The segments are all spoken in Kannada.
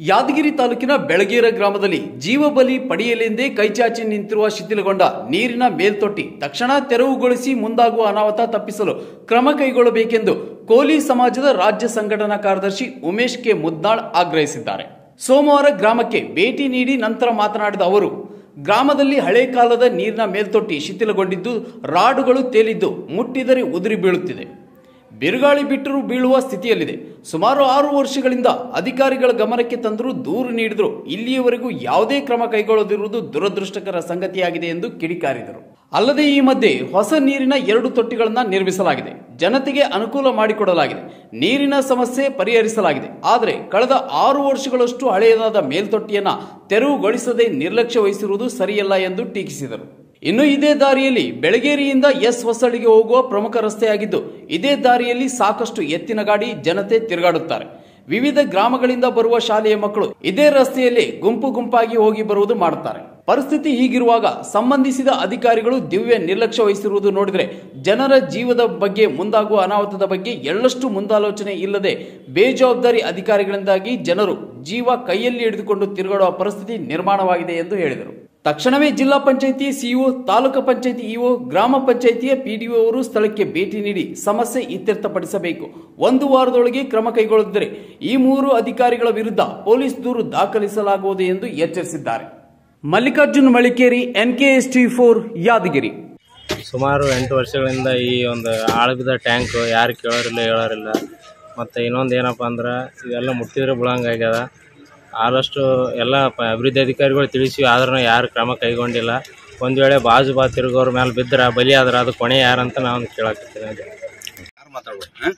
ಯಾದಗಿರಿ ತಾಲೂಕಿನ ಬೆಳಗೇರ ಗ್ರಾಮದಲ್ಲಿ ಜೀವಬಲಿ ಪಡೆಯಲೆಂದೇ ಕೈಚಾಚಿ ನಿಂತಿರುವ ಶಿಥಿಲಗೊಂಡ ನೀರಿನ ಮೇಲ್ತೊಟ್ಟಿ ತಕ್ಷಣ ತೆರವುಗೊಳಿಸಿ ಮುಂದಾಗುವ ಅನಾಹುತ ತಪ್ಪಿಸಲು ಕ್ರಮ ಕೈಗೊಳ್ಳಬೇಕೆಂದು ಕೋಲಿ ಸಮಾಜದ ರಾಜ್ಯ ಸಂಘಟನಾ ಕಾರ್ಯದರ್ಶಿ ಉಮೇಶ್ ಕೆ ಮುದ್ನಾಳ್ ಆಗ್ರಹಿಸಿದ್ದಾರೆ ಸೋಮವಾರ ಗ್ರಾಮಕ್ಕೆ ಭೇಟಿ ನೀಡಿ ನಂತರ ಮಾತನಾಡಿದ ಅವರು ಗ್ರಾಮದಲ್ಲಿ ಹಳೆ ಕಾಲದ ನೀರಿನ ಮೇಲ್ತೊಟ್ಟಿ ಶಿಥಿಲಗೊಂಡಿದ್ದು ರಾಡುಗಳು ತೇಲಿದ್ದು ಮುಟ್ಟಿದರೆ ಉದುರಿ ಬೀಳುತ್ತಿದೆ ಬಿರುಗಾಳಿ ಬಿಟ್ಟರೂ ಬೀಳುವ ಸ್ಥಿತಿಯಲ್ಲಿದೆ ಸುಮಾರು ಆರು ವರ್ಷಗಳಿಂದ ಅಧಿಕಾರಿಗಳ ಗಮನಕ್ಕೆ ತಂದರೂ ದೂರು ನೀಡಿದರೂ ಇಲ್ಲಿಯವರೆಗೂ ಯಾವುದೇ ಕ್ರಮ ಕೈಗೊಳ್ಳದಿರುವುದು ದುರದೃಷ್ಟಕರ ಸಂಗತಿಯಾಗಿದೆ ಎಂದು ಕಿಡಿಕಾರಿದರು ಅಲ್ಲದೆ ಈ ಮಧ್ಯೆ ಹೊಸ ನೀರಿನ ಎರಡು ತೊಟ್ಟಿಗಳನ್ನು ನಿರ್ಮಿಸಲಾಗಿದೆ ಜನತೆಗೆ ಅನುಕೂಲ ಮಾಡಿಕೊಡಲಾಗಿದೆ ನೀರಿನ ಸಮಸ್ಯೆ ಪರಿಹರಿಸಲಾಗಿದೆ ಆದರೆ ಕಳೆದ ಆರು ವರ್ಷಗಳಷ್ಟು ಹಳೆಯದಾದ ಮೇಲ್ತೊಟ್ಟಿಯನ್ನ ತೆರವುಗೊಳಿಸದೆ ನಿರ್ಲಕ್ಷ್ಯ ವಹಿಸಿರುವುದು ಸರಿಯಲ್ಲ ಎಂದು ಟೀಕಿಸಿದರು ಇನ್ನು ಇದೇ ದಾರಿಯಲ್ಲಿ ಬೆಳಗೇರಿಯಿಂದ ಎಸ್ ಹೊಸಳಿಗೆ ಹೋಗುವ ಪ್ರಮುಖ ರಸ್ತೆಯಾಗಿದ್ದು ಇದೇ ದಾರಿಯಲ್ಲಿ ಸಾಕಷ್ಟು ಎತ್ತಿನ ಗಾಡಿ ಜನತೆ ತಿರುಗಾಡುತ್ತಾರೆ ವಿವಿಧ ಗ್ರಾಮಗಳಿಂದ ಬರುವ ಶಾಲೆಯ ಮಕ್ಕಳು ಇದೇ ರಸ್ತೆಯಲ್ಲಿ ಗುಂಪು ಗುಂಪಾಗಿ ಹೋಗಿ ಬರುವುದು ಮಾಡುತ್ತಾರೆ ಪರಿಸ್ಥಿತಿ ಹೀಗಿರುವಾಗ ಸಂಬಂಧಿಸಿದ ಅಧಿಕಾರಿಗಳು ದಿವ್ಯ ನಿರ್ಲಕ್ಷ್ಯ ವಹಿಸಿರುವುದು ನೋಡಿದರೆ ಜನರ ಜೀವದ ಬಗ್ಗೆ ಮುಂದಾಗುವ ಅನಾಹುತದ ಬಗ್ಗೆ ಎಳ್ಳಷ್ಟು ಮುಂದಾಲೋಚನೆ ಇಲ್ಲದೆ ಬೇಜವಾಬ್ದಾರಿ ಅಧಿಕಾರಿಗಳಿಂದಾಗಿ ಜನರು ಜೀವ ಕೈಯಲ್ಲಿ ಹಿಡಿದುಕೊಂಡು ತಿರುಗಾಡುವ ಪರಿಸ್ಥಿತಿ ನಿರ್ಮಾಣವಾಗಿದೆ ಎಂದು ಹೇಳಿದರು ತಕ್ಷಣವೇ ಜಿಲ್ಲಾ ಪಂಚಾಯಿತಿ ಸಿಇಒ ತಾಲೂಕು ಪಂಚಾಯಿತಿ ಇಒ ಗ್ರಾಮ ಪಂಚಾಯಿತಿಯ ಪಿಡಿಒ ಅವರು ಸ್ಥಳಕ್ಕೆ ಭೇಟಿ ನೀಡಿ ಸಮಸ್ಯೆ ಇತ್ಯರ್ಥಪಡಿಸಬೇಕು ಒಂದು ವಾರದೊಳಗೆ ಕ್ರಮ ಕೈಗೊಳ್ಳದಿದ್ದರೆ ಈ ಮೂರು ಅಧಿಕಾರಿಗಳ ವಿರುದ್ಧ ಪೊಲೀಸ್ ದೂರು ದಾಖಲಿಸಲಾಗುವುದು ಎಂದು ಎಚ್ಚರಿಸಿದ್ದಾರೆ Mallikarjun Malikeri NKS T four Yadgiri ಸುಮಾರು ಎಂಟು ವರ್ಷಗಳಿಂದ ಈ ಒಂದು ಆಳಬಿದ ಟ್ಯಾಂಕ್ ಯಾರು ಕೇಳೋರಿಲ್ಲ ಹೇಳೋರಿಲ್ಲ ಮತ್ತು ಇನ್ನೊಂದು ಏನಪ್ಪ ಅಂದ್ರೆ ಇವೆಲ್ಲ ಮುಟ್ಟಿದ್ರೆ ಬೀಳಂಗಾಗ್ಯದ ಆದಷ್ಟು ಎಲ್ಲ ಪ ಅಭಿವೃದ್ಧಿ ಅಧಿಕಾರಿಗಳು ತಿಳಿಸಿ ಆದ್ರೂ ಯಾರು ಕ್ರಮ ಕೈಗೊಂಡಿಲ್ಲ ಒಂದು ವೇಳೆ ಬಾಜು ಬಾ ತಿರುಗೋರ ಮೇಲೆ ಬಿದ್ದರೆ ಬಲಿ ಆದ್ರೆ ಅದು ಕೊನೆ ಯಾರಂತ ನಾನು ಕೇಳಕತ್ತೀನಿ ಅದೇ ಯಾರು ಮಾತಾಡ್ಬೋದು ಹ?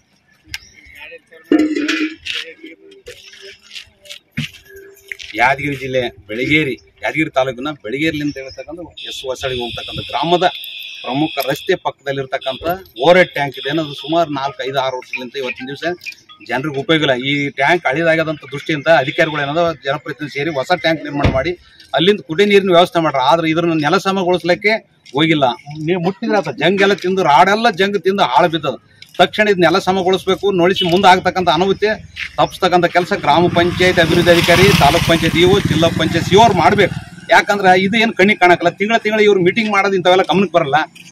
ಯಾದಗಿರಿ ಜಿಲ್ಲೆ ಬೆಳಗೇರಿ ಯಾದಗಿರಿ ತಾಲೂಕಿನ ಬೆಳಗೇರಿಲಿಂದ ಹೇಳ್ತಕ್ಕಂಥ ಎಸ್ ಹೊಸಳಿಗೆ ಹೋಗ್ತಕ್ಕಂಥ ಗ್ರಾಮದ ಪ್ರಮುಖ ರಸ್ತೆ ಪಕ್ಕದಲ್ಲಿರ್ತಕ್ಕಂಥ ಓವರ್ ಹೆಡ್ ಟ್ಯಾಂಕ್ ಇದೆ ಅದು ಸುಮಾರು ನಾಲ್ಕು ಐದು ಆರು ವರ್ಷದಿಂದ ಇವತ್ತಿನ ದಿವಸ ಜನರಿಗೆ ಉಪಯೋಗ ಇಲ್ಲ ಈ ಟ್ಯಾಂಕ್ ಹಳಿದಾಗದಂಥ ದೃಷ್ಟಿಯಿಂದ ಅಧಿಕಾರಿಗಳು ಏನದ ಜನಪ್ರತಿನಿಧಿ ಸೇರಿ ಹೊಸ ಟ್ಯಾಂಕ್ ನಿರ್ಮಾಣ ಮಾಡಿ ಅಲ್ಲಿಂದ ಕುಡಿಯ ನೀರಿನ ವ್ಯವಸ್ಥೆ ಮಾಡ್ರ ಆದ್ರೆ ಇದನ್ನ ನೆಲಸಮಗೊಳಿಸ್ಲಿಕ್ಕೆ ಹೋಗಿಲ್ಲ ನೀವು ಮುಟ್ಟಿದ್ರೆ ಆತ ಜಂಗೆಲ್ಲ ತಿಂದು ರಾಡೆಲ್ಲ ಜಂಗ್ ತಿಂದು ಹಾಳು ಬಿದ್ದದ ತಕ್ಷಣ ಇದು ನೆಲ ಸಮಗೊಳಿಸಬೇಕು ನೋಡಿಸಿ ಮುಂದೆ ಆಗ್ತಕ್ಕಂಥ ಅನುಭೂತಿ ತಪ್ಪಿಸ್ತಕ್ಕಂಥ ಕೆಲಸ ಗ್ರಾಮ ಪಂಚಾಯತ್ ಅಭಿವೃದ್ಧಿ ಅಧಿಕಾರಿ ತಾಲೂಕ್ ಪಂಚಾಯತ್ ಇವು ಜಿಲ್ಲಾ ಪಂಚಾಯತ್ ಇವ್ರು ಮಾಡ್ಬೇಕು ಯಾಕಂದ್ರೆ ಇದು ಏನು ಕಣ್ಣಿಗೆ ಕಾಣಕಲ್ಲ ತಿಂಗಳ ತಿಂಗಳ ಇವ್ರು ಮೀಟಿಂಗ್ ಮಾಡೋದು ಇಂಥವೆಲ್ಲ ಗಮನಕ್ಕೆ ಬರಲ್ಲ